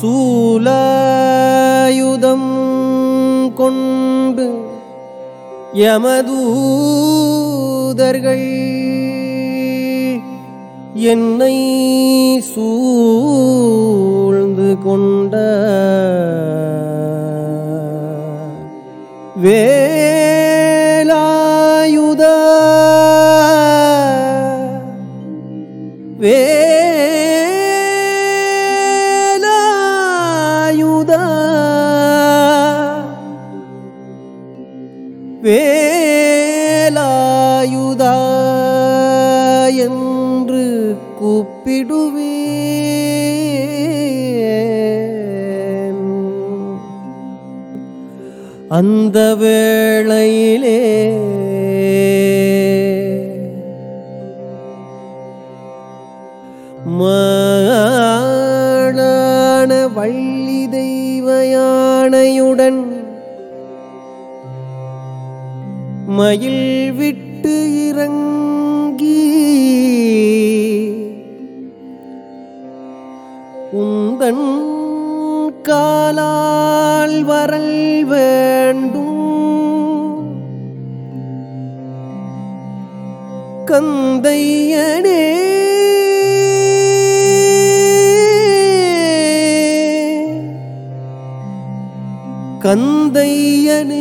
சூலாயுதம் கொண்டு யமதூதர்கள் என்னை சூழ்ந்து கொண்ட வேலாயுத வேலாயுத வேலாயுதா என்று கூப்பிடுவேன் அந்த வேளையிலே மாளான வள்ளி தெய்வ யானையுடன் மயில் விட்டு இறங்கி உந்தன் காலால் வரல் வேண்டும் கந்தையனே கந்தையனே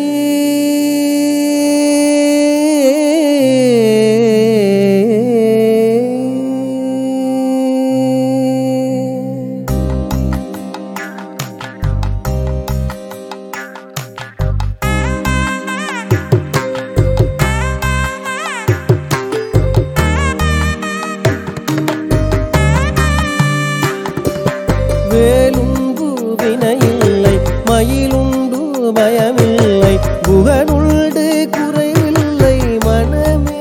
வேலுண்டு வினையில்லை மயிலுண்டு பயமில்லை புகனுண்டு குறைவில்லை மனமே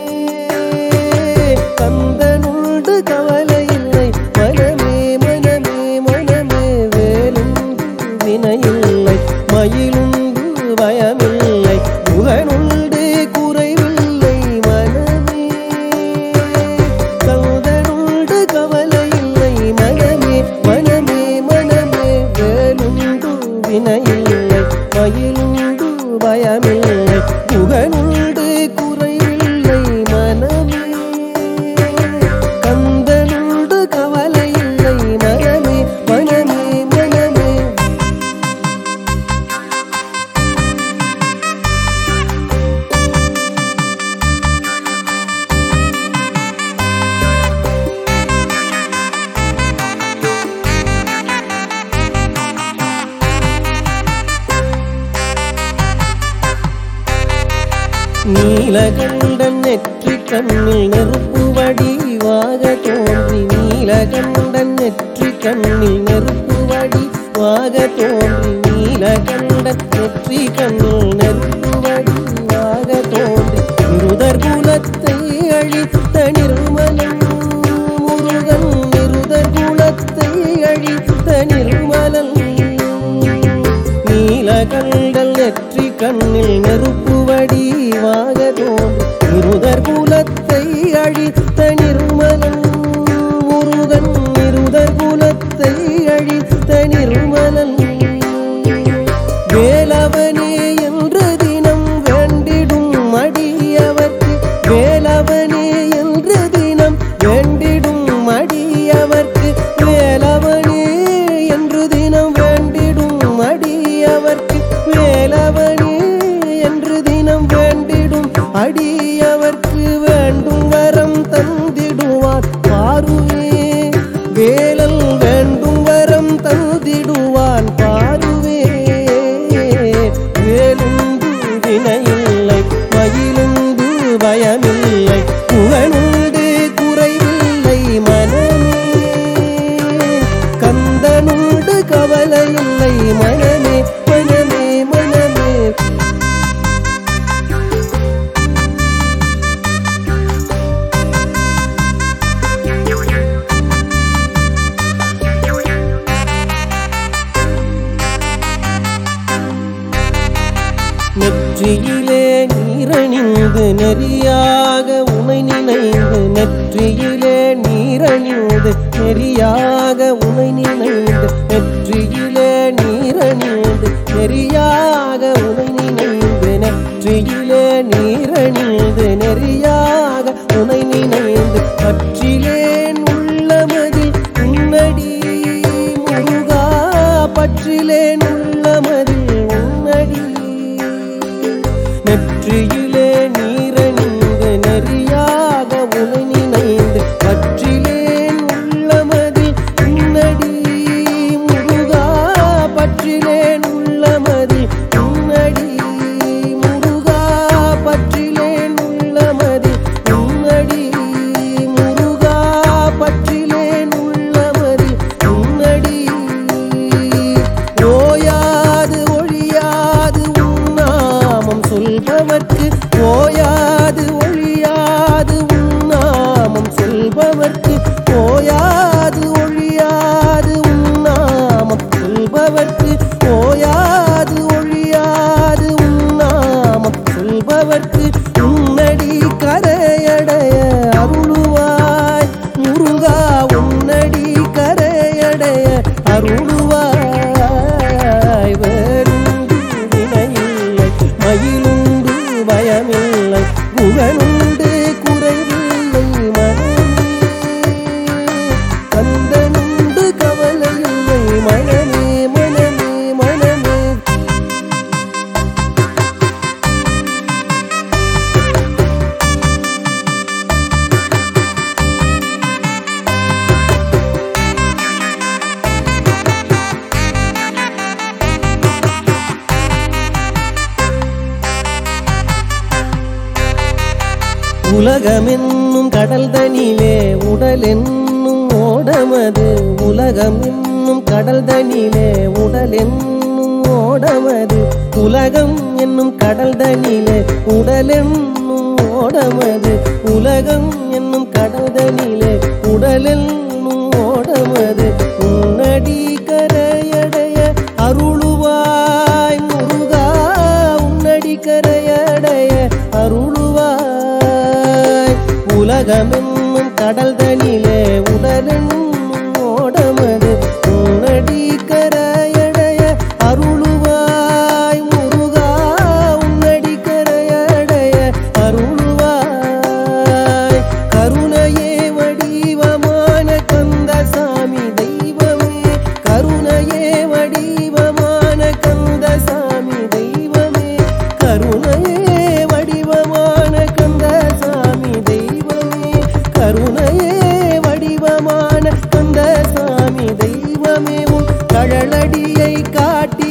கந்தனுண்டு கவலையில்லை மனமே மனமே மனமே வேலுண்டு வினையில்லை மயிலுண்டு பயமில்லை புகனுண்டு குறைவில்லை மனமே கந்தனுண்டு கவலையில்லை மனமே மனமே மனமே வேலுண்டு வினையில்லை மயிலுண்டு பயமில்லை புகனுண்டு குறைவில்லை மனமே கந்தனுண்டு கவலையில்லை மனமே மனமே மனமே நீலகண்டன் நெற்றி கண்ணில் நெருப்பு வடிவாக தோன்றி நீலகண்டன் நெற்றி கண்ணில் நெருப்பு வடிவாக தோன்றி நீலகண்டன் நெற்றி கண்ணில் நெருப்பு வடிவாக தோன்றி இருதர் குலத்தை அழித்த நிர்மலன் முருகன் இருதர் குலத்தை அழித்த நிர்மலன் நீலகண்டல் நெற்றி கண்ணில் நெருப்பு வடிவாக தோன்றி இருதர் குலத்தை அழித்த நிர்மலன் முருகன் இருதர் குலத்தை அழித்த நிர்மலன் வேலவனே என்று தினம் வேண்டிடும் அடியவர்க்கு வேலவனே என்று தினம் வேண்டிடும் அடியவர்க்கு வேலவனே என்று தினம் வேண்டிடும் அடியவர்க்கு வேலவனே என்று தினம் வேண்டிடும் அடியவர்க்கு வேண்டும் வரம் தந்திடுவார் பாருவே வேலல் வேண்டும் வரம் தந்திடுவான் பாருவே வேலுண்டு வினையில்லை மயிலுண்டு பயமில்லை புகழுண்டு குறைவில்லை மனமே கந்தனுண்டு கவலையில்லை மனமே மனமே மனமே நெற்றியிலே நீரணிந்து நெறியாக உனை நினைந்து நெற்றியிலே நீரணிந்து நெறியாக உனை நினைந்து நெற்றியிலே நெறியாக உனை நினைந்து நெற்றியிலே நீரணிந்து நெறியாக உனை நினைந்து பற்றிலேன் உள்ளமதில் உன்னடி முருகா பற்றிலேன் உள்ளமதில் உன்னடி நெற்றியிலே நீரணிந்து நெறியாக உனை நினைந்து பற்றிலேன் உள்ளமதில் உன்னடி முருகா பற்றிலேன் உள்ளமதில் உன்னடி முருகா பற்றிலேன் உள்ளமதில் உன்னடி முருகா பற்றிலேன் உள்ளமதில் உன்னடி ஓயாது ஒழியாது உன்னாமம் சொல்பவர்க்கு ஓயாது ஒழியாது உன்னாமம் சொல்பவர்க்கு ஓயாது ஒழியாது உன்னாமம் சொல்பவர்க்கு ஓயாது ஒழியாது உன்னாமம் சொல்பவர்க்கு உன்னடி கரையடைய அருளுவாய் முருகா உன்னடி கரையடைய அருளுவாய் வேறுண்டு வினையில்லை மயிலுண்டு பயமில்லை புகழுண்டு குறைவில்லை மனமே கந்தனுண்டு கவலையில்லை மனமே மனமே மனமே உலகமென்னும் கடல் தனிலே உடல் என்னும் ஓடமது உலகம் என்னும் கடல் தனிலே உடல் என்னும் ஓடமது உலகம் என்னும் கடல் தனிலே உடல் என்னும் ஓடமது உலகம் என்னும் கடல் தனிலே உடல் என்னும் ஓடமது உன்னடி கரையடைய அருளுவாய் முருகா உன்னடி கரையடைய அருளுவாய் உலகமென்னும் கடல் தனிலே உடலென்னும் ஓடமது உன்னடி கரையடைய அருளுவாய் முருகா உன்னடி கரையடைய அருளுவாய் கருணையே வடிவமான கந்தசாமி தெய்வமே கருணையே வடிவமான கந்தசாமி தெய்வமே கருணையே வடிவமான கந்தசாமி தெய்வமே கருணையே வடிவமான கந்தசாமி தெய்வமே உன் கழலடியை காட்டி